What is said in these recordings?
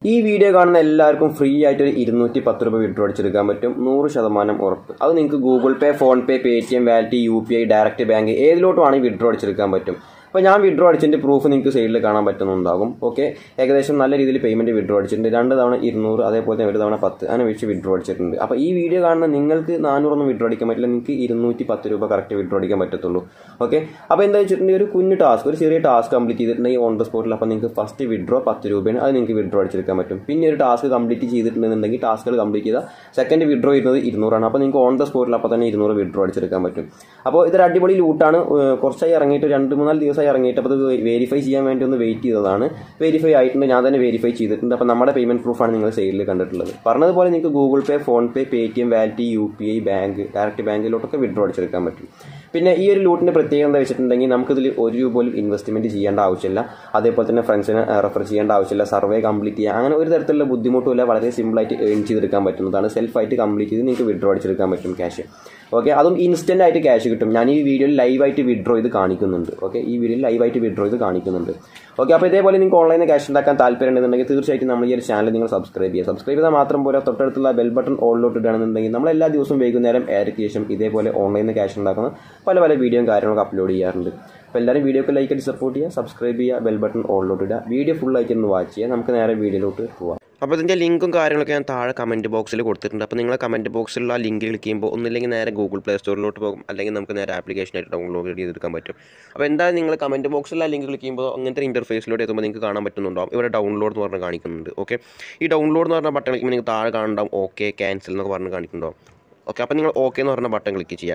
ഈ വീഡിയോ കാണുന്ന എല്ലാവർക്കും ഫ്രീ ആയിട്ട് ഒരു ഇരുന്നൂറ്റി പത്ത് രൂപ വിഡ്രോ അടിച്ചെടുക്കാൻ പറ്റും നൂറ് ശതമാനം ഉറപ്പ് അത് നിങ്ങൾക്ക് Google Pay PhonePe Paytm wallet U P I direct bank ഏതിലോട്ട് വേണമെങ്കിൽ വിഡ്രോ അടിച്ചെടുക്കാൻ പറ്റും അപ്പോൾ ഞാൻ വിഡ്രോ അടിച്ചതിൻ്റെ പ്രൂഫ് നിങ്ങൾക്ക് സൈഡിൽ കാണാൻ പറ്റുന്നുണ്ടാകും ഓക്കെ ഏകദേശം നല്ല രീതിയിൽ പേയ്മെൻറ്റ് വിഡ്രോ അടിച്ചിട്ടുണ്ട് രണ്ട് തവണ ഇരുന്നൂറ് അതേപോലെ തന്നെ ഒരു തവണ പത്ത് അങ്ങനെ വെച്ച് വിഡ്രോ അടിച്ചിട്ടുണ്ട് അപ്പോൾ ഈ വീഡിയോ കാണുന്ന നിങ്ങൾക്ക് നാനൂറൊന്നും വിഡ്രോ അടിക്കാൻ പറ്റില്ല നിങ്ങൾക്ക് ഇരുന്നൂറ്റി പത്ത് രൂപ കറക്റ്റ് വിഡ്രോ അടിക്കാൻ പറ്റത്തുള്ളൂ ഓക്കെ അപ്പോൾ എന്താ വെച്ചിട്ടുണ്ടെങ്കിൽ ഒരു കുഞ്ഞു ടാസ്ക് ഒരു ചെറിയ ടാസ്ക് കംപ്ലീറ്റ് ചെയ്തിട്ടുണ്ടെങ്കിൽ ഓൺ ദ സ്പോട്ടിൽ അപ്പോൾ നിങ്ങൾക്ക് ഫസ്റ്റ് വിഡ്രോ പത്ത് രൂപയാണ് അത് നിങ്ങൾക്ക് വിഡ്രോ അടിച്ചെടുക്കാൻ പറ്റും പിന്നെ ഒരു ടാസ്ക് കംപ്ലീറ്റ് ചെയ്തിട്ടുണ്ടെന്നുണ്ടെങ്കിൽ ടാസ്കുകൾ കംപ്ലീറ്റ് ചെയ്താൽ സെക്കൻഡ് വിഡ്രോ ചെയ്യുന്നത് ഇരുന്നൂറാണ് അപ്പോൾ നിങ്ങൾക്ക് ഓൺ ദ സ്പോട്ടിൽ അപ്പോൾ തന്നെ ഇരുന്നൂറ് വിഡ്രോ അടിച്ചെടുക്കാൻ പറ്റും അപ്പോൾ ഇതൊരു അടിപൊളി ലൂട്ടാണ് ഏഹ് കുറച്ചായി ഇറങ്ങിയിട്ട് രണ്ട് മൂന്നാല് ദിവസമായി ഇറങ്ങിയിട്ട് അപ്പോൾ ഇത് വെരിഫൈ ചെയ്യാൻ വേണ്ടി ഒന്ന് വെയിറ്റ് ചെയ്തതാണ് വെരിഫൈ ആയിട്ടുണ്ട് ഞാൻ തന്നെ വെരിഫൈ ചെയ്തിട്ടുണ്ട് അപ്പോൾ നമ്മുടെ പേയ്മെൻറ്റ് പ്രൂഫാണ് നിങ്ങൾ സൈഡിൽ കണ്ടിട്ടുള്ളത് പറഞ്ഞതുപോലെ നിങ്ങൾക്ക് Google Pay PhonePe Paytm wallet U P I bank direct ബാങ്കിലോട്ടൊക്കെ വിഡ്രോ അടിച്ചെടുക്കാൻ പറ്റും പിന്നെ ഈ ഒരു ലൂട്ടിൻ്റെ പ്രത്യേകത എന്താ വെച്ചിട്ടുണ്ടെങ്കിൽ നമുക്കിതിൽ ഒരു രൂപ പോലും ഇൻവെസ്റ്റ്മെൻറ്റ് ചെയ്യേണ്ട ആവശ്യമില്ല അതേപോലെ തന്നെ ഫ്രണ്ട്സിനെ റെഫർ ചെയ്യേണ്ട ആവശ്യമില്ല സർവേ കംപ്ലീറ്റ് ചെയ്യുക അങ്ങനെ ഒരു തരത്തിലുള്ള ബുദ്ധിമുട്ടുമില്ല വളരെ സിമ്പിളായിട്ട് ഏൺ ചെയ്തെടുക്കാൻ പറ്റുന്നതാണ് സെൽഫായിട്ട് കംപ്ലീറ്റ് ചെയ്ത് നിങ്ങൾക്ക് വിഡ്രോ അടിച്ചെടുക്കാൻ പറ്റും ക്യാഷ് ഓക്കെ അതും ഇൻസ്റ്റൻ്റ് ആയിട്ട് ക്യാഷ് കിട്ടും ഞാൻ ഈ വീഡിയോയിൽ ലൈവായിട്ട് വിഡ്രോ ചെയ്ത് കാണിക്കുന്നുണ്ട് ഓക്കെ ഈ വീഡിയോയിൽ ലൈവായിട്ട് വിഡ്രോ ചെയ്ത് കാണിക്കുന്നുണ്ട് ഓക്കെ അപ്പോൾ ഇതേപോലെ നിങ്ങൾക്ക് ഓൺലൈനിൽ ക്യാഷ് ഉണ്ടാക്കാൻ താല്പര്യം ഉണ്ടെന്നുണ്ടെങ്കിൽ തീർച്ചയായിട്ടും നമ്മൾ ഈ ഒരു ചാനൽ നിങ്ങൾ സബ്സ്ക്രൈബ് ചെയ്യുക സബ്സ്ക്രൈബ് ചെയ്താൽ മാത്രം പോരാ തൊട്ടടുത്തുള്ള ബെൽ ബട്ടൺ ഓളിലോട്ട് ഇടുകയാണെന്നുണ്ടെങ്കിൽ നമ്മൾ എല്ലാ ദിവസവും വൈകുന്നേരം ഏഴരയ്ക്ക് ശേഷം ഇതേപോലെ ഓൺലൈനിൽ ക്യാഷ് ഉണ്ടാക്കുന്ന പല പല വീഡിയോയും കാര്യങ്ങളൊക്കെ അപ്ലോഡ് ചെയ്യാറുണ്ട് അപ്പോൾ എല്ലാവരും വീഡിയോക്ക് ലൈക്ക് അടിച്ച് സപ്പോർട്ട് ചെയ്യുക സബ്സ്ക്രൈബ് ചെയ്യുക ബെൽ ബട്ടൺ ഓളിലോട്ട് ഇടുക വീഡിയോ ഫുൾ ആയിട്ട് ഒന്ന് വാച്ച് ചെയ്യുക നമുക്ക് നേരെ വീഡിയോയിലോട്ട് പോവാം അപ്പോൾ ഇതിൻ്റെ ലിങ്കും കാര്യങ്ങളൊക്കെ ഞാൻ താഴെ കമൻറ്റ് ബോക്സിൽ കൊടുത്തിട്ടുണ്ട് അപ്പോൾ നിങ്ങൾ കമൻറ്റ് ബോക്സിലുള്ള ലിങ്ക് ക്ലിക്ക് ചെയ്യുമ്പോൾ ഒന്നില്ലെങ്കിൽ നേരെ ഗൂഗിൾ പ്ലേ സ്റ്റോറിലോട്ട് പോകും അല്ലെങ്കിൽ നമുക്ക് നേരെ ആപ്ലിക്കേഷനായിട്ട് ഡൗൺലോഡ് ചെയ്തെടുക്കാൻ പറ്റും അപ്പോൾ എന്തായാലും നിങ്ങൾ കമൻറ്റ് ബോക്സിലുള്ള ലിങ്ക് ക്ലിക്ക് ചെയ്യുമ്പോൾ അങ്ങനത്തെ ഇൻ്റർഫേസിലോട്ട് എത്തുമ്പോൾ നിങ്ങൾക്ക് കാണാൻ പറ്റുന്നുണ്ടാവും ഇവിടെ ഡൗൺലോഡ് എന്ന് പറഞ്ഞ് കാണിക്കുന്നുണ്ട് ഓക്കെ ഈ ഡൗൺലോഡ് എന്ന് പറഞ്ഞ ബട്ടൺ ക്ലിക്കുമ്പോൾ നിങ്ങൾക്ക് താഴെ കാണുന്നുണ്ടാവും ഓക്കെ ക്യാൻസൽ എന്നൊക്കെ പറഞ്ഞ് കാണിക്കുന്നുണ്ടാവും ഓക്കെ അപ്പോൾ നിങ്ങൾ ഓക്കെ എന്ന് പറഞ്ഞ ബട്ടൺ ക്ലിക്ക് ചെയ്യുക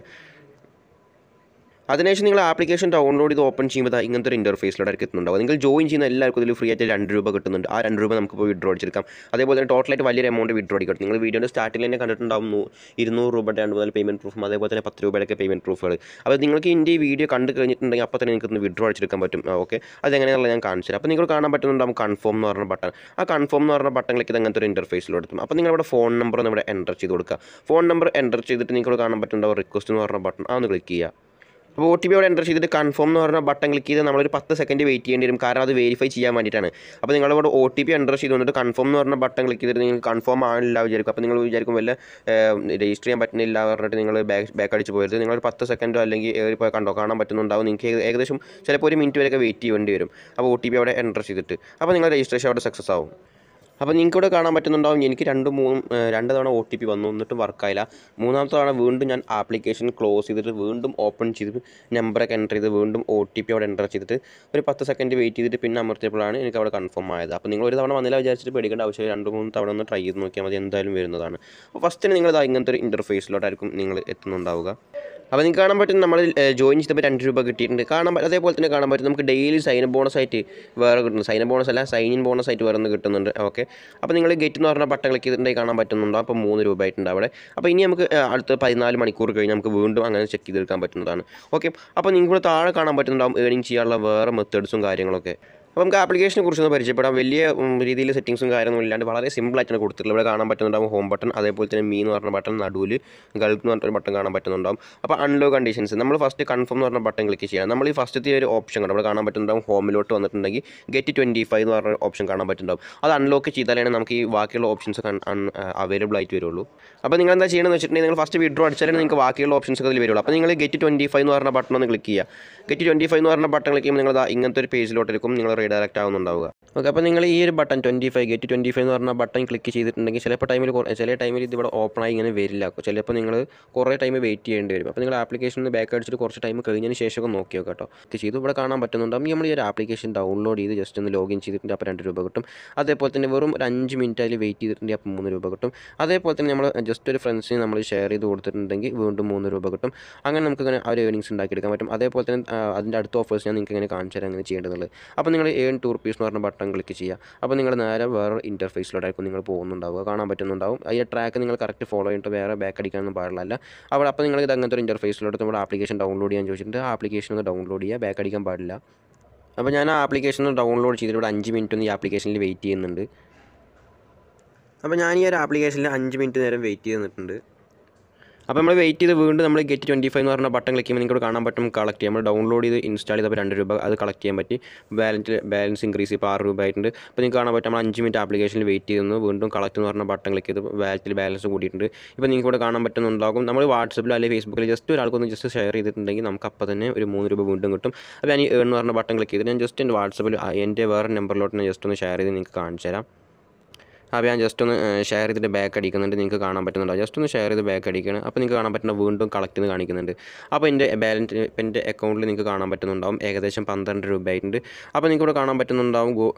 അതിനുശേഷം നിങ്ങൾ ആപ്ലിക്കേഷൻ ഡൗൺലോഡ് ചെയ്ത് ഓപ്പൺ ചെയ്യുമ്പോൾ ദാ ഇങ്ങനത്തെ ഒരു ഇൻ്റർഫേസിലൂടെ എത്തുന്നുണ്ടാവും നിങ്ങൾ ജോയിൻ ചെയ്യുന്ന എല്ലാവർക്കും ഇതിൽ ഫ്രീ ആയിട്ട് രണ്ട് രൂപ കിട്ടുന്നുണ്ട് ആ രണ്ട് രൂപ നമുക്ക് ഇപ്പോൾ വിഡ്രോ അടിച്ചെടുക്കാം അതേപോലെ തന്നെ ടോട്ടലായിട്ട് വലിയൊരു എമൗണ്ട് വിഡ്രോ അടിക്കും നിങ്ങൾ വീഡിയോയുടെ സ്റ്റാർട്ടിൽ തന്നെ കണ്ടിട്ടുണ്ടാവും നൂ- ഇരുന്നൂറ് രൂപയുടെ രണ്ട് മുതൽ പേയ്മെൻറ്റ് പ്രൂഫും അതേപോലെ തന്നെ പത്ത് രൂപയുടെയൊക്കെ പേയ്മെൻറ്റ് പ്രൂഫുകൾ അപ്പോൾ നിങ്ങൾക്ക് ഇതിൻ്റെ ഈ വീഡിയോ കണ്ടു കഴിഞ്ഞിട്ടുണ്ടെങ്കിൽ അപ്പോൾ തന്നെ നിങ്ങൾക്ക് വിഡ്രോ അടിച്ചെടുക്കാൻ പറ്റും ഓക്കെ അതെങ്ങനെയാണെന്നുള്ള ഞാൻ കാണിച്ചു തരാം അപ്പോൾ നിങ്ങൾ കാണാൻ പറ്റുന്നുണ്ടാവും കൺഫേം എന്ന് പറഞ്ഞ ബട്ടൺ ആ കൺഫേം എന്ന് പറഞ്ഞ ബട്ടൺ ക്ലിക്ക് ചെയ്ത് അങ്ങനത്തെ ഒരു ഇൻ്റർഫേസിലോട്ട് എത്തും അപ്പോൾ നിങ്ങൾ ഇവിടെ ഫോൺ നമ്പർ ഒന്ന് ഇവിടെ എൻ്റർ ചെയ്ത് കൊടുക്കുക ഫോൺ നമ്പർ എൻ്റർ ചെയ്തിട്ട് നിങ്ങൾക്ക് കാണാൻ പറ്റുന്നുണ്ടാവും റിക്വസ്റ്റ് എന്ന് പറഞ്ഞ ബട്ടൺ ആ ഒന്ന് ക്ലിക്ക് ചെയ്യുക അപ്പോൾ ഒ ടി പി അവിടെ എൻ്റർ ചെയ്തിട്ട് കൺഫേം എന്ന് പറഞ്ഞ ബട്ടൺ ക്ലിക്ക് ചെയ്ത് നമ്മളൊരു പത്ത് സെക്കൻഡ് വെയിറ്റ് ചെയ്യേണ്ടി വരും കാരണം അത് വെരിഫൈ ചെയ്യാൻ വേണ്ടിയിട്ടാണ് അപ്പോൾ നിങ്ങളിവിടെ ഒ ടി പി എൻ്റർ ചെയ്ത് വന്നിട്ട് കൺഫേം എന്ന് പറഞ്ഞ ബട്ടൺ ക്ലിക്ക് ചെയ്തിട്ട് നിങ്ങൾക്ക് കൺഫേം ആണില്ല വിചാരിക്കും അപ്പോൾ നിങ്ങൾ വിചാരിക്കും വല്ല രജിസ്റ്റർ ചെയ്യാൻ പറ്റുന്നില്ല പറഞ്ഞിട്ട് നിങ്ങൾ ബാക്ക് ബാക്ക് അടിച്ച് പോയത് നിങ്ങളൊരു പത്ത് സെക്കൻഡോ അല്ലെങ്കിൽ ഏറി പോയി കണ്ടോ കാണാൻ പറ്റുന്നുണ്ടാവും നിങ്ങൾക്ക് ഏക- ഏകദേശം ചിലപ്പോൾ ഒരു മിനിറ്റ് വരെയൊക്കെ വെയിറ്റ് ചെയ്യേണ്ടി വരും അപ്പോൾ ഒ ടി പി അവിടെ എൻ്റർ ചെയ്തിട്ട് അപ്പോൾ നിങ്ങൾ രജിസ്ട്രേഷൻ അവിടെ സക്സസ് ആവും അപ്പോൾ നിങ്ങൾക്ക് ഇവിടെ കാണാൻ പറ്റുന്നുണ്ടാവും എനിക്ക് രണ്ട് മൂന്നും ഏഹ് രണ്ട് തവണ ഒ ടി പി വന്നു എന്നിട്ടും വർക്കായില്ല മൂന്നാമത്തെ തവണ വീണ്ടും ഞാൻ ആപ്ലിക്കേഷൻ ക്ലോസ് ചെയ്തിട്ട് വീണ്ടും ഓപ്പൺ ചെയ്ത് നമ്പറൊക്കെ എൻ്റർ ചെയ്ത് വീണ്ടും ഒ ടി പി അവിടെ എൻ്റർ ചെയ്തിട്ട് ഒരു പത്ത് സെക്കൻഡ് വെയിറ്റ് ചെയ്തിട്ട് പിന്നെ അമർത്തിയപ്പോഴാണ് എനിക്ക് അവിടെ കൺഫേം ആയത് അപ്പോൾ നിങ്ങൾ ഒരു തവണ വന്നില്ല വിചാരിച്ചിട്ട് പേടിക്കേണ്ട ആവശ്യമില്ല രണ്ട് മൂന്ന് തവണ ഒന്ന് ട്രൈ ചെയ്ത് നോക്കിയാൽ മതി എന്തായാലും വരുന്നതാണ് അപ്പോൾ ഫസ്റ്റിന് നിങ്ങൾ ദാ ഇങ്ങനത്തെ ഒരു ഇൻ്റർഫേസിലോട്ടായിരിക്കും നിങ്ങൾ എത്തുന്നുണ്ടാവുക അപ്പോൾ നിങ്ങൾക്ക് കാണാൻ പറ്റും നമ്മൾ ജോയിൻ ചെയ്തപ്പോൾ രണ്ട് രൂപ കിട്ടിയിട്ടുണ്ട് കാണാൻ പറ്റും അതേപോലെ തന്നെ കാണാൻ പറ്റും നമുക്ക് ഡെയിലി സൈൻ ബോണസ് ആയിട്ട് വേറെ കിട്ടുന്നു സൈൻ ബോണസ് അല്ല സൈൻ ഇൻ ബോണസ് ആയിട്ട് വേറെ ഒന്ന് കിട്ടുന്നുണ്ട് ഓക്കെ അപ്പോൾ നിങ്ങൾ ഗെറ്റ് എന്ന് പറഞ്ഞ ബട്ടൺ ക്ലിക്ക് ചെയ്തിട്ടുണ്ടെങ്കിൽ കാണാൻ പറ്റുന്നുണ്ടോ അപ്പോൾ മൂന്ന് രൂപ ആയിട്ടുണ്ട് അവിടെ അപ്പോൾ ഇനി നമുക്ക് ഏഹ്, അടുത്ത പതിനാല് മണിക്കൂർ കഴിഞ്ഞ് നമുക്ക് വീണ്ടും അങ്ങനെ ചെക്ക് ചെയ്തെടുക്കാൻ പറ്റുന്നതാണ് ഓക്കെ അപ്പോൾ നിങ്ങൾക്ക് താഴെ കാണാൻ പറ്റുന്നുണ്ടാവും ഏണിങ് ചെയ്യാനുള്ള വേറെ മെത്തേഡ്സും കാര്യങ്ങളൊക്കെ അപ്പോൾ നമുക്ക് ആപ്ലിക്കേഷനെ കുറിച്ചൊന്ന് പരിചയപ്പെടാം വലിയ ഉം, രീതിയിൽ സെറ്റിംഗ്സും കാര്യങ്ങളൊന്നും ഇല്ലാണ്ട് വളരെ സിമ്പിളായിട്ടാണ് കൊടുത്തിട്ടുള്ളത് ഇവിടെ കാണാൻ പറ്റുന്നുണ്ടാവും ഹോം ബട്ടൺ അതേപോലെ തന്നെ മീ എന്ന് പറഞ്ഞ ബട്ടൺ നടുവിൽ ഗൾഫ് എന്ന് പറഞ്ഞൊരു ബട്ടൺ കാണാൻ പറ്റുന്നുണ്ടാവും അപ്പോൾ അൺലോ കണ്ടീഷൻസ് നമ്മൾ ഫസ്റ്റ് കൺഫേം എന്ന് പറഞ്ഞ ബട്ടൺ ക്ലിക്ക് ചെയ്യണം നമ്മൾ ഈ ഫസ്റ്റത്തെ ഒരു ഓപ്ഷൻ കണ്ടു അവിടെ കാണാൻ പറ്റുന്നുണ്ടാവും ഹോമിലോട്ട് വന്നിട്ടുണ്ടെങ്കിൽ ഗെറ്റ് ട്വൻറ്റി ഫൈവ് എന്ന് പറഞ്ഞ ഓപ്ഷൻ കാണാൻ പറ്റുന്നുണ്ടാവും അത് അൺലോക്ക് ചെയ്താലാണ് നമുക്ക് ഈ ബാക്കിയുള്ള ഓപ്ഷൻസ് അവൈലബിൾ ആയിട്ട് വരുള്ളൂ അപ്പോൾ നിങ്ങൾ എന്താ ചെയ്യണമെന്ന് വെച്ചിട്ടുണ്ടെങ്കിൽ നിങ്ങൾ ഫസ്റ്റ് വിഡ്രോ അടിച്ചാലേ നിങ്ങൾക്ക് ബാക്കിയുള്ള ഓപ്ഷൻസ് ഒക്കെ അതിൽ വരുള്ളൂ അപ്പോൾ നിങ്ങൾ ഗെറ്റ് ട്വൻറ്റി ഫൈവ് എന്ന് പറഞ്ഞ ബട്ടൺ ഒന്ന് ക്ലിക്ക് ചെയ്യുക ഗെറ്റ് ട്വൻറ്റി ഫൈവ് എന്ന് പറഞ്ഞ ബട്ടൺ ക്ലിക്ക് ചെയ്യുമ്പോൾ നിങ്ങൾ ദാ ഇങ്ങനത്തെ ഒരു പേജിലോട്ടായിരിക്കും നിങ്ങൾ റീഡയറക്റ്റ് ആവുന്നുണ്ടാവുക ഓക്കെ അപ്പോൾ നിങ്ങൾ ഈ ഒരു button twenty five get twenty five എന്ന് പറഞ്ഞ ബട്ടൺ ക്ലിക്ക് ചെയ്തിട്ടുണ്ടെങ്കിൽ ചിലപ്പോൾ ടൈമിൽ ചില ടൈമിൽ ഇത് ഇവിടെ ഓപ്പൺ ആയി ഇങ്ങനെ വരില്ല ചിലപ്പോൾ നിങ്ങൾ കുറേ ടൈം വെയിറ്റ് ചെയ്യേണ്ടി വരും അപ്പോൾ നിങ്ങൾ ആപ്ലിക്കേഷൻ ബാക്ക് അടിച്ചിട്ട് കുറച്ച് ടൈം കഴിഞ്ഞതിന് ശേഷമൊക്കെ നോക്കി നോക്കാം കേട്ടോ ഇത് ചെയ്തു ഇവിടെ കാണാൻ പറ്റുന്നുണ്ടാവും നമ്മൾ ഈ ഒരു ആപ്ലിക്കേഷൻ ഡൗൺലോഡ് ചെയ്ത് ജസ്റ്റ് ഒന്ന് ലോഗിൻ ചെയ്തിട്ടുണ്ട് അപ്പോൾ രണ്ട് രൂപ കിട്ടും അതേപോലെ തന്നെ വെറും ഒരു അഞ്ച് മിനിറ്റ് അതിൽ വെയിറ്റ് ചെയ്തിട്ടുണ്ടെങ്കിൽ അപ്പോൾ മൂന്ന് രൂപ കിട്ടും അതേപോലെ തന്നെ നമ്മൾ ജസ്റ്റ് ഒരു ഫ്രണ്ട്സിന് നമ്മൾ ഷെയർ ചെയ്ത് കൊടുത്തിട്ടുണ്ടെങ്കിൽ വീണ്ടും മൂന്ന് രൂപ കിട്ടും അങ്ങനെ നമുക്ക് ഇങ്ങനെ ആ ഒരു ഏണിങ്സ് ഉണ്ടാക്കിയെടുക്കാൻ പറ്റും അതേപോലെ തന്നെ ആ, അതിൻ്റെ അടുത്ത ഓഫേഴ്സ് ഞാൻ നിങ്ങൾക്ക് ഇങ്ങനെ കാണിച്ചു തരാം എങ്ങനെ ചെയ്യേണ്ടതുള്ളത് അപ്പോൾ നിങ്ങൾ ഏൺ ടു റുപ്പീസ് എന്ന് പറഞ്ഞ ബട്ടൺ ക്ലിക്ക് ചെയ്യുക അപ്പോൾ നിങ്ങൾ നേരെ വേറെ ഇൻ്റർഫേസിലോട്ടായിരിക്കും നിങ്ങൾ പോകുന്നുണ്ടാവുക കാണാൻ പറ്റുന്നുണ്ടാവും ഈ ട്രാക്ക് നിങ്ങൾ കറക്റ്റ് ഫോളോ ചെയ്തിട്ട് വേറെ ബാക്ക് അടിക്കാനൊന്നും പാടില്ല അവിടെ അപ്പോൾ നിങ്ങൾ ഇത് അങ്ങനത്തെ ഒരു ഇൻ്റർഫേസിലോട്ട് നമ്മുടെ ആപ്ലിക്കേഷൻ ഡൗൺലോഡ് ചെയ്യാൻ ചോദിച്ചിട്ടുണ്ട് ആ ആപ്ലിക്കേഷൻ ഒന്ന് ഡൗൺലോഡ് ചെയ്യുക ബാക്ക് അടിക്കാൻ പാടില്ല അപ്പോൾ ഞാൻ ആ ആപ്ലിക്കേഷൻ ഒന്ന് ഡൗൺലോഡ് ചെയ്തിട്ട് ഇവിടെ അഞ്ച് മിനിറ്റ് ഒന്ന് ഈ ആപ്ലിക്കേഷനിൽ വെയിറ്റ് ചെയ്യുന്നുണ്ട് അപ്പോൾ ഞാൻ ഈ ഒരു ആപ്ലിക്കേഷനിൽ അഞ്ച് മിനിറ്റ് നേരം വെയിറ്റ് ചെയ്ത് നിന്നിട്ടുണ്ട് അപ്പോൾ നമ്മൾ വെയിറ്റ് ചെയ്ത് വീണ്ടും നമ്മൾ ഗെറ്റ് ട്വൻറ്റി ഫൈവ് എന്ന് പറഞ്ഞ ബട്ടൺ ക്ലിക്ക് ചെയ്യുമ്പോൾ നിങ്ങൾക്ക് കാണാൻ പറ്റും കളക്ട് ചെയ്യാം നമ്മൾ ഡൗൺലോഡ് ചെയ്ത് ഇൻസ്റ്റാൾ ചെയ്തപ്പോൾ രണ്ട് രൂപ അത് കളക്ട് ചെയ്യാൻ പറ്റി ബാലൻസ് ബാലൻസ് ഇൻക്രീസ് ഇപ്പോൾ ആറ് രൂപ ആയിട്ടുണ്ട് അപ്പോൾ നിങ്ങൾക്ക് കാണാൻ പറ്റും നമ്മൾ അഞ്ച് മിനിറ്റ് ആപ്ലിക്കേഷനിൽ വെയിറ്റ് ചെയ്യുന്നു വീണ്ടും കളക്ട് എന്ന് പറഞ്ഞ ബട്ടൺ ക്ലിക്ക് ചെയ്ത് വാലറ്റിൽ ബാലൻസ് കൂടിയിട്ടുണ്ട് ഇപ്പോൾ നിങ്ങൾക്ക് ഇവിടെ കാണാൻ പറ്റുന്നുണ്ടാകും നമ്മൾ വാട്സപ്പിൽ അല്ലെങ്കിൽ ഫേസ്ബുക്കിൽ ജസ്റ്റ് ഒരാൾക്കൊന്ന് ജസ്റ്റ് ഷെയർ ചെയ്തിട്ടുണ്ടെങ്കിൽ നമുക്ക് അപ്പോൾ തന്നെ ഒരു മൂന്ന് രൂപ വീണ്ടും കിട്ടും അപ്പോൾ ഞാൻ ഈ ഏൺ എന്ന് പറഞ്ഞ ബട്ടൺ ക്ലിക്ക് ചെയ്ത് ഞാൻ ജസ്റ്റ് എൻ്റെ വാട്സപ്പിൽ എൻ്റെ വേറെ നമ്പറിലോട്ട് ഞാൻ ജസ്റ്റ് ഒന്ന് ഷെയർ ചെയ്ത് നിങ്ങൾക്ക് കാണിച്ചു തരാം അപ്പോൾ ഞാൻ ജസ്റ്റ് ഒന്ന് ഷെയർ ചെയ്തിട്ട് ബാക്ക് അടിക്കുന്നുണ്ട് നിങ്ങൾക്ക് കാണാൻ പറ്റുന്നുണ്ടോ ജസ്റ്റ് ഒന്ന് ഷെയർ ചെയ്ത് ബാക്ക് അടിക്കുകയാണ് അപ്പോൾ നിങ്ങൾക്ക് കാണാൻ പറ്റുന്ന വീണ്ടും കളക്ട് എന്ന് കാണിക്കുന്നുണ്ട് അപ്പോൾ എൻ്റെ ബാലൻസ് ഇപ്പം എൻ്റെ അക്കൗണ്ടിൽ നിങ്ങൾക്ക് കാണാൻ പറ്റുന്നുണ്ടാവും ഏകദേശം പന്ത്രണ്ട് രൂപയായിട്ടുണ്ട് അപ്പോൾ നിങ്ങൾക്ക് ഇവിടെ കാണാൻ പറ്റുന്നുണ്ടാവും ഗോ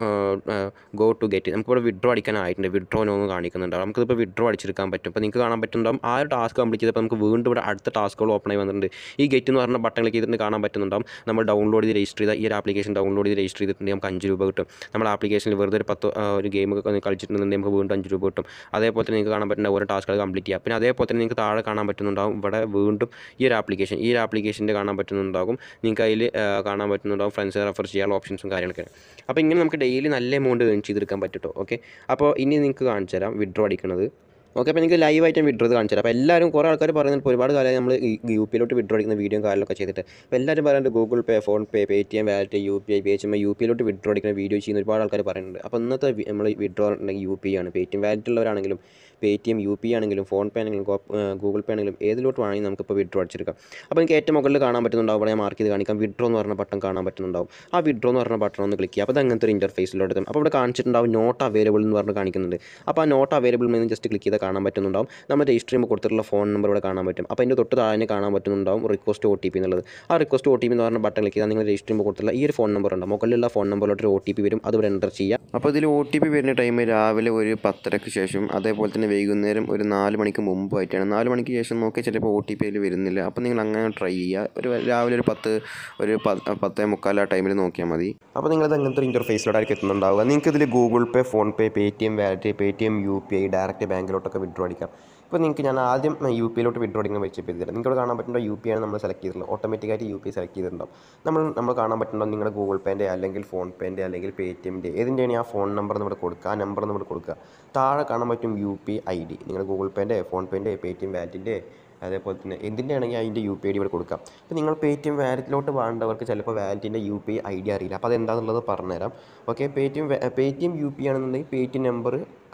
ഗോ ടു ഗെറ്റ് നമുക്കിവിടെ വിഡ്രോ അടിക്കാനായിട്ടുണ്ട് വിഡ്രോ നോന്ന് കാണിക്കുന്നുണ്ടാവും നമുക്കിപ്പോൾ വിഡ്രോ അടിച്ചെടുക്കാൻ പറ്റും അപ്പോൾ നിങ്ങൾക്ക് കാണാൻ പറ്റുന്നുണ്ടാവും ആ ഒരു ടാസ്ക് കംപ്ലീറ്റ് ചെയ്തപ്പോൾ നമുക്ക് വീണ്ടും ഇവിടെ അടുത്ത ടാസ്കുകൾ ഓപ്പൺ ആയി വന്നിട്ടുണ്ട് ഈ ഗെറ്റ് എന്ന് പറഞ്ഞ ബട്ടൺ ക്ലിക്ക് ചെയ്തിട്ട് കാണാൻ പറ്റുന്നുണ്ടാവും നമ്മൾ ഡൗൺലോഡ് ചെയ്ത് രജിസ്റ്റർ ചെയ്ത ഈ ഒരു ആപ്ലിക്കേഷൻ ഡൗൺലോഡ് ചെയ്ത് രജിസ്റ്റർ ചെയ്തിട്ടുണ്ടെങ്കിൽ നമുക്ക് അഞ്ച് രൂപ കിട്ടും നമ്മുടെ ആപ്ലിക്കേഷനിൽ വെറുതെ ഒരു പത്ത് ആ, ഒരു ഗെയിം ഒക്കെ കളിച്ചിട്ടുണ്ടെങ്കിൽ നമുക്ക് വീണ്ടും അഞ്ച് രൂപ കിട്ടും അതേപോലെ തന്നെ നിങ്ങൾക്ക് കാണാൻ പറ്റുന്ന ഓരോ ടാസ്കുകൾ കംപ്ലീറ്റ് ചെയ്യാം പിന്നെ അതേപോലെ തന്നെ നിങ്ങൾക്ക് താഴെ കാണാൻ പറ്റുന്നുണ്ടാവും ഇവിടെ വീണ്ടും ഈ ഒരു ആപ്ലിക്കേഷൻ ഈ ഒരു ആപ്ലിക്കേഷൻ്റെ കാണാൻ പറ്റുന്നുണ്ടാകും നിങ്ങൾക്ക് അതിൽ കാണാൻ പറ്റുന്നുണ്ടാവും ഫ്രണ്ട്സ് റെഫർ ചെയ്യാനുള്ള ഓപ്ഷൻസും കാര്യങ്ങളൊക്കെ അപ്പോൾ ഇങ്ങനെ നമുക്ക് ഡെയിലി നല്ല എമൗണ്ട് ഏൺ ചെയ്തെടുക്കാൻ പറ്റും ഓക്കെ അപ്പോൾ ഇനി നിങ്ങൾക്ക് കാണിച്ചു തരാം വിഡ്രോ അടിക്കുന്നത് ഓക്കെ അപ്പോൾ നിങ്ങൾക്ക് ലൈവായിട്ട് വിഡ്രോ ചെയ്ത് കാണിച്ചു തരാം അപ്പോൾ എല്ലാവരും കുറേ ആൾക്കാർ പറയുന്നത് ഇപ്പോൾ ഒരുപാട് കാലമായി നമ്മൾ യു പിയിലോട്ട് വിഡ്രോ അടിക്കുന്ന വീഡിയോ കാര്യങ്ങളൊക്കെ ചെയ്തിട്ട് അപ്പോൾ എല്ലാവരും പറയുന്നത് Google Pay PhonePe Paytm wallet U P I pay H U പിയിലോട്ട് വിഡ്രോ അടിക്കുന്ന വീഡിയോ ചെയ്യുന്ന ഒരുപാട് ആൾക്കാർ പറയുന്നുണ്ട് അപ്പോൾ ഇന്നത്തെ വി- നമ്മൾ വിഡ്രോ ഉണ്ടെങ്കിൽ യു പി ആണ് പേ ടി എം വാലറ്റ് ഉള്ളവരാണെങ്കിലും Paytm U P ആണെങ്കിലും ഫോൺ പേ ആണെങ്കിലും ഗോ- ഏഹ് ഗൂഗിൾ പേ ആണെങ്കിലും ഏതിലോട്ട് വേണമെങ്കിൽ നമുക്കിപ്പോൾ വിഡ്രോ അടിച്ചെടുക്കാം അപ്പോൾ എനിക്ക് ഏറ്റവും മുകളിൽ കാണാൻ പറ്റുന്നുണ്ടാവും അവിടെ ഞാൻ മാർക്ക് ചെയ്ത് കാണിക്കാം വിഡ്രോ എന്ന് പറഞ്ഞ ബട്ടൺ കാണാൻ പറ്റുന്നുണ്ടാവും ആ വിഡ്രോ എന്ന് പറഞ്ഞ ബട്ടൺ ഒന്ന് ക്ലിക്ക് ചെയ്യുക അപ്പോൾ അത് അങ്ങനത്തെ ഒരു ഇൻ്റർഫേസിലോട്ട് എത്തും അപ്പോൾ ഇവിടെ കാണിച്ചിട്ടുണ്ടാവും നോട്ട് അവൈലബിൾ എന്ന് പറഞ്ഞ് കാണിക്കുന്നുണ്ട് അപ്പോൾ ആ നോട്ട് അവൈലബിൾ എന്ന് ജസ്റ്റ് ക്ലിക്ക് ചെയ്താൽ കാണാൻ പറ്റുന്നുണ്ടാവും നമ്മൾ രജിസ്റ്റർ ചെയ്യുമ്പോൾ കൊടുത്തിട്ടുള്ള ഫോൺ നമ്പർ ഇവിടെ കാണാൻ പറ്റും അപ്പോൾ അതിൻ്റെ തൊട്ട് താഴെ കാണാൻ പറ്റുന്നുണ്ടാവും റിക്വസ്റ്റ് ഒ ടി പി എന്നുള്ളത് ആ റിക്വസ്റ്റ് ഒ ടി പി എന്ന് പറഞ്ഞ ബട്ടൺ ക്ലിക്ക് ചെയ്താൽ നിങ്ങൾ രജിസ്റ്റർ ചെയ്യുമ്പോൾ കൊടുത്തിട്ടുള്ള ഈ ഒരു ഫോൺ നമ്പർ ഉണ്ട് മുകളിലുള്ള ഫോൺ നമ്പറിലോട്ട് ഒരു ഒ ടി പി വരും അത് ഇവിടെ എൻ്റർ ചെയ്യുക അപ്പോൾ ഇതിൽ ഒ ടി പി വരുന്ന ടൈം രാവിലെ ഒരു പത്തരക്ക് ശേഷം അതേപോലെ തന്നെ വൈകുന്നേരം ഒരു നാല് മണിക്ക് മുമ്പായിട്ടാണ് നാല് മണിക്ക് ശേഷം നോക്കി ചിലപ്പോൾ ഒ ടി പി അതിൽ വരുന്നില്ല അപ്പോൾ നിങ്ങൾ അങ്ങനെ ട്രൈ ചെയ്യുക ഒരു രാവിലെ ഒരു പത്ത് ഒരു പ- പത്തേ മുക്കാൽ ആ ടൈമിൽ നോക്കിയാൽ മതി അപ്പോൾ നിങ്ങളത് അങ്ങനത്തെ ഒരു ഇൻ്റർഫേസിലോട്ടായിരിക്കും എത്തുന്നുണ്ടാവുക നിങ്ങൾക്ക് ഇതിൽ Google Pay PhonePe Paytm wallet Paytm U P I direct ബാങ്കിലോട്ടൊക്കെ വിഡ്രോ അടിക്കാം ഇപ്പോൾ നിങ്ങൾക്ക് ഞാൻ ആദ്യം യു പിയിലോട്ട് വിഡ്രോ അടിക്കുന്ന വെച്ച് ചെയ്തിട്ട് നിങ്ങൾക്ക് ഇവിടെ കാണാൻ പറ്റുന്ന യു പി ആണ് നമ്മൾ സെലക്ട് ചെയ്തിട്ടുള്ളത് ഓട്ടോമാറ്റിക്കായിട്ട് യു പി സെലക്ട് ചെയ്തിട്ടുണ്ടാവും നമ്മൾ നമ്മൾ കാണാൻ പറ്റുന്ന നിങ്ങളുടെ ഗൂഗിൾ പേൻ്റെ അല്ലെങ്കിൽ ഫോൺ പേൻ്റെ അല്ലെങ്കിൽ പേ ടി എമ്മിൻ്റെ ഏതിൻ്റെയാണ് ആ ഫോൺ നമ്പർ നമ്മൾ കൊടുക്കുക ആ നമ്പർ നമ്മൾ കൊടുക്കുക താഴെ കാണാൻ പറ്റും യു പി ഐ ഡി നിങ്ങൾ ഗൂഗിൾ പേൻ്റെ ഫോൺ പേൻ്റെ പേ ടി എം വാലറ്റിൻ്റെ അതേപോലെ തന്നെ എന്തിൻ്റെ ആണെങ്കിൽ അതിൻ്റെ യു പി ഐ ഡി ഇവിടെ കൊടുക്കാം അപ്പോൾ നിങ്ങൾ പേ ടി എം വാലറ്റിലോട്ട് വേണ്ടവർക്ക് ചിലപ്പോൾ വാലറ്റിൻ്റെ യു പി ഐ ഡി അറിയില്ല അപ്പോൾ അതെന്താണെന്നുള്ളത് പറഞ്ഞുതരാം okay Paytm Paytm U P ആണെന്നുണ്ടെങ്കിൽ Paytm number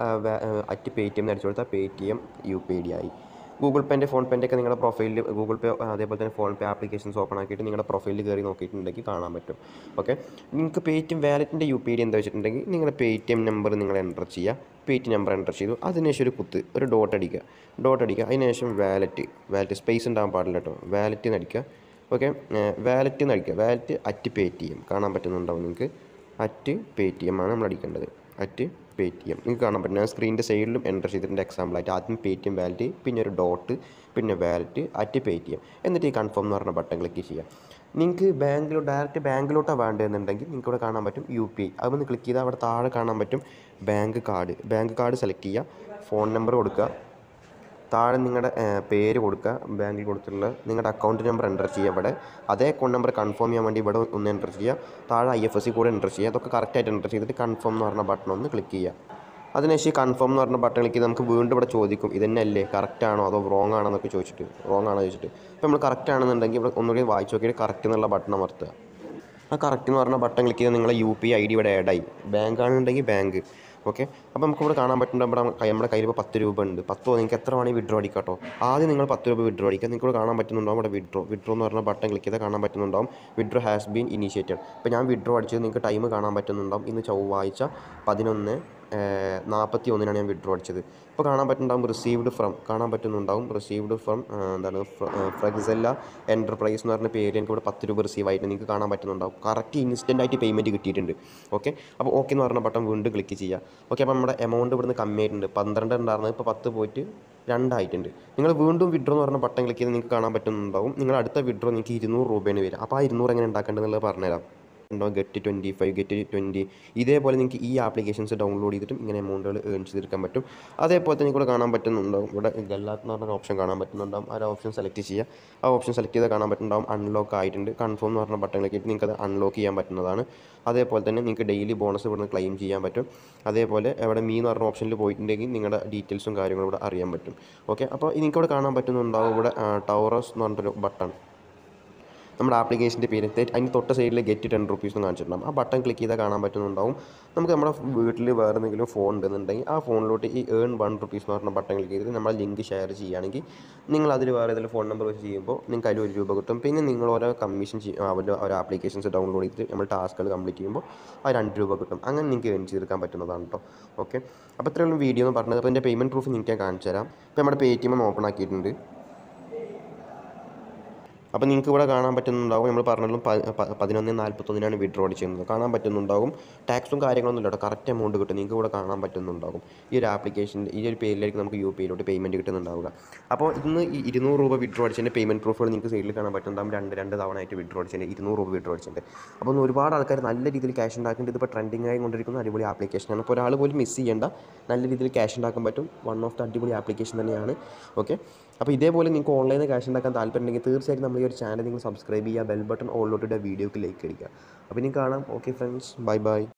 at Paytm അടിച്ചു കൊടുത്താൽ Paytm U P I D ആയി ഗൂഗിൾ പേൻ്റെ ഫോൺ പേൻ്റെ ഒക്കെ നിങ്ങളുടെ പ്രൊഫൈലിൽ ഗൂഗിൾ പേ അതേപോലെ തന്നെ ഫോൺ പേ ആപ്ലിക്കേഷൻസ് ഓപ്പൺ ആക്കിയിട്ട് നിങ്ങളുടെ പ്രൊഫൈലിൽ കയറി നോക്കിയിട്ടുണ്ടെങ്കിൽ കാണാൻ പറ്റും ഓക്കെ നിങ്ങൾക്ക് പേ ടി എം വാലറ്റിൻ്റെ യു പി ഐ ഡി എന്താ വെച്ചിട്ടുണ്ടെങ്കിൽ നിങ്ങളുടെ പേ ടി എം നമ്പർ നിങ്ങൾ എൻ്റർ ചെയ്യുക പേ ടി നമ്പർ എൻ്റർ ചെയ്തു അതിനുശേഷം ഒരു കുത്ത് ഒരു ഡോട്ട് അടിക്കുക ഡോട്ട് അടിക്കുക അതിനുശേഷം വാലറ്റ് വാലറ്റ് സ്പേസ് ഉണ്ടാകാൻ പാടില്ല കേട്ടോ വാലറ്റ് എന്ന് അടിക്കുക ഓക്കെ വാലറ്റ് എന്ന് അടിക്കുക wallet at Paytm കാണാൻ പറ്റുന്നുണ്ടാവും നിങ്ങൾക്ക് അറ്റ് പേ ടി എം ആണ് നമ്മൾ അടിക്കേണ്ടത് അറ്റ് പേ ടി എം നിങ്ങൾക്ക് കാണാൻ പറ്റും ഞാൻ സ്ക്രീനിൻ്റെ സൈഡിലും എൻ്റർ ചെയ്തിട്ടുണ്ട് എക്സാമ്പിളായിട്ട് ആദ്യം പേ ടി എം വാലറ്റ് പിന്നെ ഒരു ഡോട്ട് പിന്നെ wallet at Paytm എന്നിട്ട് ഈ കൺഫേം എന്ന് പറഞ്ഞ ബട്ടൺ ക്ലിക്ക് ചെയ്യുക നിങ്ങൾക്ക് ബാങ്കിലോ ഡയറക്റ്റ് ബാങ്കിലോട്ടാണ് വേണ്ടതെന്നുണ്ടെങ്കിൽ നിങ്ങൾക്ക് ഇവിടെ കാണാൻ പറ്റും യു പി ഐ അതൊന്ന് ക്ലിക്ക് ചെയ്താൽ അവിടെ താഴെ കാണാൻ പറ്റും bank card bank card select ചെയ്യുക ഫോൺ നമ്പർ കൊടുക്കുക താഴെ നിങ്ങളുടെ ഏഹ്, പേര് കൊടുക്കുക ബാങ്കിൽ കൊടുത്തിട്ടുള്ള നിങ്ങളുടെ അക്കൗണ്ട് നമ്പർ എൻ്റർ ചെയ്യുക ഇവിടെ അതേ അക്കൗണ്ട് നമ്പർ കൺഫേം ചെയ്യാൻ വേണ്ടി ഇവിടെ ഒന്ന് എൻ്റർ ചെയ്യുക താഴെ ഐ എഫ് എസ് സി കൂടെ എൻ്റർ ചെയ്യുക അതൊക്കെ കറക്റ്റായിട്ട് എൻ്റർ ചെയ്തിട്ട് കൺഫേം എന്ന് പറഞ്ഞ ബട്ടൺ ഒന്ന് ക്ലിക്ക് ചെയ്യുക അതിനുശേഷം കൺഫേം എന്ന് പറഞ്ഞ ബട്ടൺ ക്ലിക്ക് ചെയ്ത് നമുക്ക് വീണ്ടും ഇവിടെ ചോദിക്കും ഇതന്നെയല്ലേ കറക്റ്റ് ആണോ അതോ റോങ് ആണോ എന്നൊക്കെ ചോദിച്ചിട്ട് റോങ് ആണോ ചോദിച്ചിട്ട് ഇപ്പോൾ നമ്മൾ കറക്റ്റ് ആണെന്നുണ്ടെങ്കിൽ ഇവിടെ ഒന്നുകൂടി വായിച്ച് നോക്കിയിട്ട് കറക്റ്റ് എന്നുള്ള ബട്ടൺ അമർത്തുക ആ കറക്റ്റ് എന്ന് പറഞ്ഞ ബട്ടൺ ക്ലിക്ക് ചെയ്ത് നിങ്ങളെ യു പി ഐ ഡി ഇവിടെ ആഡ് ആയി ബാങ്ക് ആണെന്നുണ്ടെങ്കിൽ ബാങ്ക് ഓക്കെ അപ്പോൾ നമുക്ക് ഇവിടെ കാണാൻ പറ്റുന്നുണ്ട് നമ്മുടെ കൈ- നമ്മുടെ കയ്യിൽ ഇപ്പോൾ പത്ത് രൂപ ഉണ്ട് പത്തോ നിങ്ങൾക്ക് എത്ര വേണമെങ്കിൽ വിഡ്രോ അടിക്കാം കേട്ടോ ആദ്യം നിങ്ങൾ പത്ത് രൂപ വിഡ്രോ അടിക്കുക നിങ്ങൾക്ക് ഇവിടെ കാണാൻ പറ്റുന്നുണ്ടാവും ഇവിടെ വിഡ്രോ വിഡ്രോ എന്ന് പറഞ്ഞ ബട്ടൺ ക്ലിക്ക് ചെയ്താൽ കാണാൻ പറ്റുന്നുണ്ടാവും വിഡ്രോ ഹാസ് ബീൻ ഇനീഷ്യേറ്റഡ് ഇപ്പോൾ ഞാൻ വിഡ്രോ അടിച്ചത് നിങ്ങൾക്ക് ടൈം കാണാൻ പറ്റുന്നുണ്ടാവും ഇന്ന് ചൊവ്വാഴ്ച പതിനൊന്ന് നാൽപ്പത്തി ഒന്നിനാണ് ഞാൻ വിഡ്രോ അടിച്ചത് ഇപ്പോൾ കാണാൻ പറ്റുന്നുണ്ടാവും റിസീവ്ഡ് ഫ്രം കാണാൻ പറ്റുന്നുണ്ടാവും റിസീവ്ഡ് ഫ്രം എന്താണ് ഫ്രഗ്സെല്ല എൻ്റർപ്രൈസ് എന്ന് പറഞ്ഞ പേര് എനിക്ക് ഇവിടെ പത്ത് രൂപ റിസീവ് ആയിട്ട് നിങ്ങൾക്ക് കാണാൻ പറ്റുന്നുണ്ടാവും കറക്റ്റ് ഇൻസ്റ്റൻ്റ് ആയിട്ട് പേയ്മെൻറ്റ് കിട്ടിയിട്ടുണ്ട് ഓക്കെ അപ്പോൾ ഓക്കെ എന്ന് പറഞ്ഞ ബട്ടൺ വീണ്ടും ക്ലിക്ക് ചെയ്യുക ഓക്കെ അപ്പോൾ നമ്മുടെ എമൗണ്ട് ഇവിടുന്ന് കമ്മിയായിട്ടുണ്ട് പന്ത്രണ്ട് ഉണ്ടായിരുന്നത് ഇപ്പോൾ പത്ത് പോയിട്ട് രണ്ടായിട്ടുണ്ട് നിങ്ങൾ വീണ്ടും വിഡ്രോ എന്ന് പറഞ്ഞ ബട്ടൺ ക്ലിക്ക് ചെയ്ത് നിങ്ങൾക്ക് കാണാൻ പറ്റുന്നുണ്ടാവും നിങ്ങൾ അടുത്ത വിഡ്രോ നിങ്ങൾക്ക് ഇരുന്നൂറ് രൂപയാണ് വരിക അപ്പോൾ ആ ഇരുന്നൂറ് എങ്ങനെ ഉണ്ടാക്കേണ്ടതെന്നുള്ളത് പറഞ്ഞുതരാം ഉണ്ടാവും get twenty five get twenty ഇതേപോലെ നിങ്ങൾക്ക് ഈ ആപ്ലിക്കേഷൻസ് ഡൗൺലോഡ് ചെയ്തിട്ടും ഇങ്ങനെ എമൗണ്ടുകൾ ഏൺ ചെയ്തെടുക്കാൻ പറ്റും അതേപോലെ തന്നെ ഇവിടെ കാണാൻ പറ്റുന്നുണ്ടാവും ഇവിടെ ഗല്ലാത്ത് എന്ന് പറഞ്ഞ ഓപ്ഷൻ കാണാൻ പറ്റുന്നുണ്ടാവും ആ ഒരു ഓപ്ഷൻ സെലക്ട് ചെയ്യുക ആ ഓപ്ഷൻ സെലക്ട് ചെയ്താൽ കാണാൻ പറ്റുന്നുണ്ടാവും അൺലോക്ക് ആയിട്ടുണ്ട് കൺഫേം എന്ന് പറഞ്ഞ ബട്ടൺ ക്ലിക്ക് ചെയ്തിട്ട് നിങ്ങൾക്ക് അത് അൺലോക്ക് ചെയ്യാൻ പറ്റുന്നതാണ് അതേപോലെ തന്നെ നിങ്ങൾക്ക് ഡെയിലി ബോണസ് ഇവിടുന്ന് ക്ലെയിം ചെയ്യാൻ പറ്റും അതേപോലെ ഇവിടെ മീ എന്ന് പറഞ്ഞ ഓപ്ഷനിൽ പോയിട്ടുണ്ടെങ്കിൽ നിങ്ങളുടെ ഡീറ്റെയിൽസും കാര്യങ്ങളും ഇവിടെ അറിയാൻ പറ്റും ഓക്കെ അപ്പോൾ നിങ്ങൾക്ക് ഇവിടെ കാണാൻ പറ്റുന്നുണ്ടാവും ഇവിടെ ടൗറസ് എന്ന് പറഞ്ഞിട്ടൊരു ബട്ടൺ നമ്മുടെ ആപ്ലിക്കേഷൻ്റെ പേര് തെ- അതിന് തൊട്ട സൈഡിൽ ഗെറ്റ് ടെൻ റുപ്പീസ് എന്ന് കാണിച്ചിട്ടുണ്ടാകും ആ ബട്ടൺ ക്ലിക്ക് ചെയ്താൽ കാണാൻ പറ്റുന്നുണ്ടാവും നമുക്ക് നമ്മുടെ വീട്ടിൽ വേറെ എന്തെങ്കിലും ഫോൺ ഉണ്ടെന്നുണ്ടെങ്കിൽ ആ ഫോണിലോട്ട് ഈ ഏൺ വൺ റുപ്പീസ് എന്ന് പറഞ്ഞ ബട്ടൺ ക്ലിക്ക് ചെയ്ത് നമ്മളെ ലിങ്ക് ഷെയർ ചെയ്യുകയാണെങ്കിൽ നിങ്ങൾ അതിൽ വേറെ ഏതെങ്കിലും ഫോൺ നമ്പർ വെച്ച് ചെയ്യുമ്പോൾ നിങ്ങൾക്ക് അതിൽ ഒരു രൂപ കിട്ടും പിന്നെ നിങ്ങൾ ഓരോ കമ്മീഷൻ അവരുടെ ഓരോ ആപ്ലിക്കേഷൻസ് ഡൗൺലോഡ് ചെയ്തിട്ട് നമ്മൾ ടാസ്കുകൾ കംപ്ലീറ്റ് ചെയ്യുമ്പോൾ ആ രണ്ട് രൂപ കിട്ടും അങ്ങനെ നിങ്ങൾക്ക് ഏൺ ചെയ്തെടുക്കാൻ പറ്റുന്നതാണ് കേട്ടോ ഓക്കെ അപ്പോൾ ഇത്രയുള്ള വീഡിയോ എന്ന് പറഞ്ഞത് അപ്പോൾ എൻ്റെ പേയ്മെൻറ്റ് പ്രൂഫ് നിങ്ങൾക്ക് ഞാൻ കാണിച്ചു തരാം ഇപ്പോൾ നമ്മുടെ പേ ടി എം ഓപ്പൺ ആക്കിയിട്ടുണ്ട് അപ്പോൾ നിങ്ങൾക്ക് ഇവിടെ കാണാൻ പറ്റുന്നുണ്ടാവും നമ്മൾ പറഞ്ഞാലും പതിനൊന്ന് നാൽപ്പത്തൊന്നിനാണ് വിഡ്രോ ചെയ്യുന്നത് കാണാൻ പറ്റുന്നുണ്ടാവും ടാക്സും കാര്യങ്ങളൊന്നും ഇല്ല കേട്ടോ കറക്റ്റ് എമൗണ്ട് കിട്ടും നിങ്ങൾക്ക് ഇവിടെ കാണാൻ പറ്റുന്നുണ്ടാവും ഈ ഒരു ആപ്ലിക്കേഷൻ്റെ ഈ ഒരു പേരിലേക്ക് നമുക്ക് യു പി ഐയിലോട്ട് പേയ്മെൻറ്റ് കിട്ടുന്നുണ്ടാവുക അപ്പോൾ ഇന്ന് ഈ ഇരുന്നൂറ് രൂപ വിഡ്രോ അടിച്ചതിൻ്റെ പേയ്മെൻറ്റ് പ്രൂഫുകൾ നിങ്ങൾക്ക് സൈഡിൽ കാണാൻ പറ്റുന്നുണ്ടാവും രണ്ട് രണ്ട് തവണ ആയിട്ട് വിഡ്രോ അടിച്ചതിൻ്റെ ഇരുന്നൂറ് രൂപ വിഡ്രോ അടിച്ചിട്ടുണ്ട് അപ്പോൾ ഒന്ന് ഒരുപാട് ആൾക്കാർ നല്ല രീതിയിൽ ക്യാഷ് ഉണ്ടാക്കേണ്ടത് ഇതിപ്പോൾ ട്രെൻഡിങ് ആയി കൊണ്ടിരിക്കുന്ന അടിപൊളി ആപ്ലിക്കേഷനാണ് അപ്പോൾ ഒരാൾ പോലും മിസ് ചെയ്യേണ്ട നല്ല രീതിയിൽ ക്യാഷ് ഉണ്ടാക്കാൻ പറ്റും വൺ ഓഫ് ദ അടിപൊളി ആപ്ലിക്കേഷൻ തന്നെയാണ് ഓക്കെ അപ്പോൾ ഇതേപോലെ നിങ്ങൾക്ക് ഓൺലൈനിൽ ക്യാഷ് ഉണ്ടാക്കാൻ താല്പര്യമുണ്ടെങ്കിൽ തീർച്ചയായിട്ടും നമ്മൾ ഈ ഒരു ചാനൽ നിങ്ങൾ സബ്സ്ക്രൈബ് ചെയ്യുക ബെൽ ബട്ടൺ ഓളിലോട്ടിട്ട് വീഡിയോക്ക് ലൈക്ക് അടിക്കുക അപ്പോൾ ഇനി കാണാം ഓക്കെ ഫ്രണ്ട്സ് ബൈ ബൈ